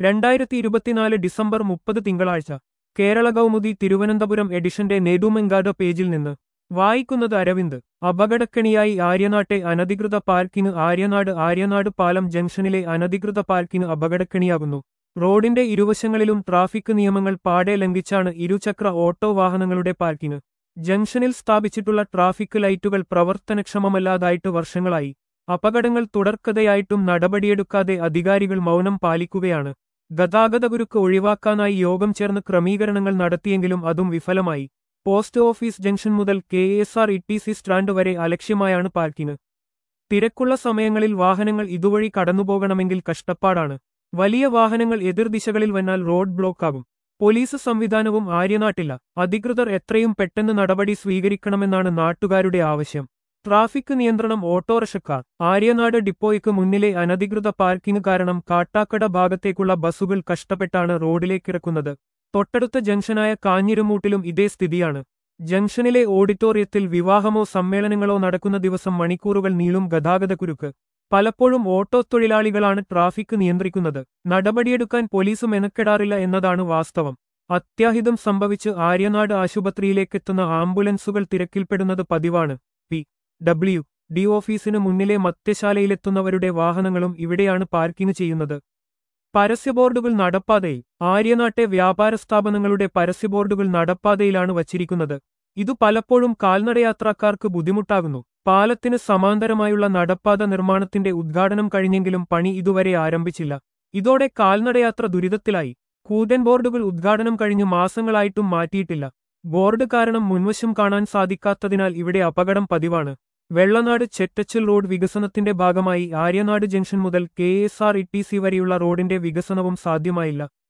രണ്ടായിരത്തി ഇരുപത്തിനാല് ഡിസംബർ മുപ്പത് തിങ്കളാഴ്ച കേരള കൗമുദി തിരുവനന്തപുരം എഡിഷന്റെ നെടുമെങ്കാത പേജിൽ നിന്ന് വായിക്കുന്നത് അരവിന്ദ് അപകടക്കണിയായി ആര്യനാട്ടെ അനധികൃത പാർക്കിന് ആര്യനാട് ആര്യനാട് പാലം ജംഗ്ഷനിലെ അനധികൃത പാർക്കിന് അപകടക്കണിയാകുന്നു റോഡിന്റെ ഇരുവശങ്ങളിലും ട്രാഫിക് നിയമങ്ങൾ പാടെ ലംഘിച്ചാണ് ഇരുചക്ര ഓട്ടോ വാഹനങ്ങളുടെ പാർക്കിംഗ് ജംഗ്ഷനിൽ സ്ഥാപിച്ചിട്ടുള്ള ട്രാഫിക് ലൈറ്റുകൾ പ്രവർത്തനക്ഷമമല്ലാതായിട്ട് വർഷങ്ങളായി അപകടങ്ങൾ തുടർക്കഥയായിട്ടും നടപടിയെടുക്കാതെ അധികാരികൾ മൗനം പാലിക്കുകയാണ് ഗതാഗതകുരുക്ക് ഒഴിവാക്കാനായി യോഗം ചേർന്ന് ക്രമീകരണങ്ങൾ നടത്തിയെങ്കിലും അതും വിഫലമായി പോസ്റ്റ് ഓഫീസ് ജംഗ്ഷൻ മുതൽ K S R T C സി സ്റ്റാൻഡ് വരെ അലക്ഷ്യമായാണ് പാർക്കിംഗ് തിരക്കുള്ള സമയങ്ങളിൽ വാഹനങ്ങൾ ഇതുവഴി കടന്നുപോകണമെങ്കിൽ കഷ്ടപ്പാടാണ് വലിയ വാഹനങ്ങൾ എതിർദിശകളിൽ വന്നാൽ റോഡ് ബ്ലോക്കാകും പോലീസ് സംവിധാനവും ആര്യനാട്ടില്ല അധികൃതർ എത്രയും പെട്ടെന്ന് നടപടി സ്വീകരിക്കണമെന്നാണ് നാട്ടുകാരുടെ ആവശ്യം ട്രാഫിക് നിയന്ത്രണം ഓട്ടോറിക്ഷക്കാർ ആര്യനാട് ഡിപ്പോയ്ക്ക് മുന്നിലെ അനധികൃത പാർക്കിംഗ് കാരണം കാട്ടാക്കട ഭാഗത്തേക്കുള്ള ബസ്സുകൾ കഷ്ടപ്പെട്ടാണ് റോഡിലേക്കിറക്കുന്നത് തൊട്ടടുത്ത ജംഗ്ഷനായ കാഞ്ഞിരുമൂട്ടിലും ഇതേ സ്ഥിതിയാണ് ജംഗ്ഷനിലെ ഓഡിറ്റോറിയത്തിൽ വിവാഹമോ സമ്മേളനങ്ങളോ നടക്കുന്ന ദിവസം മണിക്കൂറുകൾ നീളും ഗതാഗതക്കുരുക്ക് പലപ്പോഴും ഓട്ടോ തൊഴിലാളികളാണ് ട്രാഫിക് നിയന്ത്രിക്കുന്നത് നടപടിയെടുക്കാൻ പോലീസ് മെനക്കെടാറില്ല എന്നതാണ് വാസ്തവം അത്യാഹിതം സംഭവിച്ച് ആര്യനാട് ആശുപത്രിയിലേക്കെത്തുന്ന ആംബുലൻസുകൾ തിരക്കിൽപ്പെടുന്നത് പതിവാണ് പി ഡബ്ല്യു ഡി ഓഫീസിന് മുന്നിലെ മദ്യശാലയിലെത്തുന്നവരുടെ വാഹനങ്ങളും ഇവിടെയാണ് പാർക്കിംഗ് ചെയ്യുന്നത് പരസ്യബോർഡുകൾ നടപ്പാതയിൽ ആര്യനാട്ടെ വ്യാപാര സ്ഥാപനങ്ങളുടെ പരസ്യബോർഡുകൾ നടപ്പാതയിലാണ് വച്ചിരിക്കുന്നത് ഇതു പലപ്പോഴും കാൽനടയാത്രക്കാർക്ക് ബുദ്ധിമുട്ടാകുന്നു പാലത്തിന് സമാന്തരമായുള്ള നടപ്പാത നിർമ്മാണത്തിന്റെ ഉദ്ഘാടനം കഴിഞ്ഞെങ്കിലും പണി ഇതുവരെ ആരംഭിച്ചില്ല ഇതോടെ കാൽനടയാത്ര ദുരിതത്തിലായി കൂതൻ ബോർഡുകൾ ഉദ്ഘാടനം കഴിഞ്ഞു മാസങ്ങളായിട്ടും മാറ്റിയിട്ടില്ല ബോർഡ് കാരണം മുൻവശം കാണാൻ സാധിക്കാത്തതിനാൽ ഇവിടെ അപകടം പതിവാണ് വെള്ളനാട് ചെറ്റച്ചിൽ റോഡ് വികസനത്തിന്റെ ഭാഗമായി ആര്യനാട് ജംഗ്ഷൻ മുതൽ K S R T C സി വരെയുള്ള റോഡിന്റെ വികസനവും സാധ്യമായില്ല